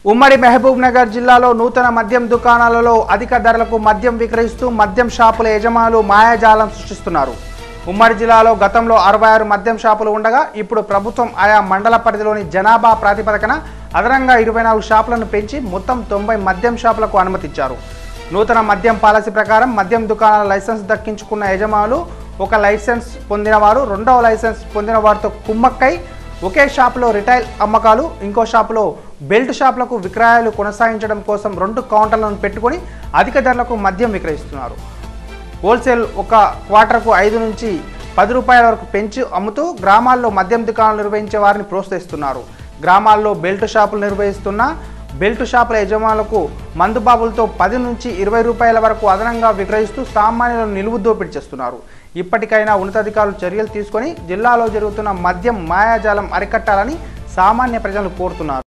ఉమ్మడి మహబూబ్ నగర్ జిల్లాలో నూతన మద్యం దుకాణాలలో అధిక ధరలకు మద్యం విక్రయిస్తూ మద్యం షాపుల యజమానులు మాయాజాలం సృష్టిస్తున్నారు ఉమ్మడి జిల్లాలో గతంలో అరవై ఆరు మద్యం షాపులు ఉండగా ఇప్పుడు ప్రభుత్వం ఆయా మండల పరిధిలోని జనాభా ప్రాతిపదికన అదనంగా ఇరవై నాలుగు షాపులను పెంచి మొత్తం తొంభై మద్యం షాపులకు అనుమతిచ్చారు నూతన మద్యం పాలసీ ప్రకారం మద్యం దుకాణాల లైసెన్స్ దక్కించుకున్న యజమానులు ఒక లైసెన్స్ పొందిన వారు రెండవ లైసెన్స్ పొందిన వారితో కుమ్మక్కై ఒకే షాపులో రిటైల్ అమ్మకాలు ఇంకో షాపులో బెల్ట్ షాపులకు విక్రయాలు కొనసాగించడం కోసం రెండు కౌంటర్లను పెట్టుకొని అధిక ధరలకు మద్యం విక్రయిస్తున్నారు హోల్సేల్ ఒక క్వార్టర్కు ఐదు నుంచి పది రూపాయల వరకు పెంచి అమ్ముతూ గ్రామాల్లో మద్యం దుకాణాలు నిర్వహించే వారిని ప్రోత్సహిస్తున్నారు గ్రామాల్లో బెల్ట్ షాపులు నిర్వహిస్తున్న బెల్ట్ షాపుల యజమానులకు మందుబాబులతో పది నుంచి ఇరవై రూపాయల వరకు అదనంగా విక్రయిస్తూ సామాన్యులను నిలువు దోపిడీ చేస్తున్నారు ఇప్పటికైనా ఉన్నతాధికారులు చర్యలు తీసుకొని జిల్లాలో జరుగుతున్న మద్యం మాయాజాలం అరికట్టాలని సామాన్య ప్రజలు కోరుతున్నారు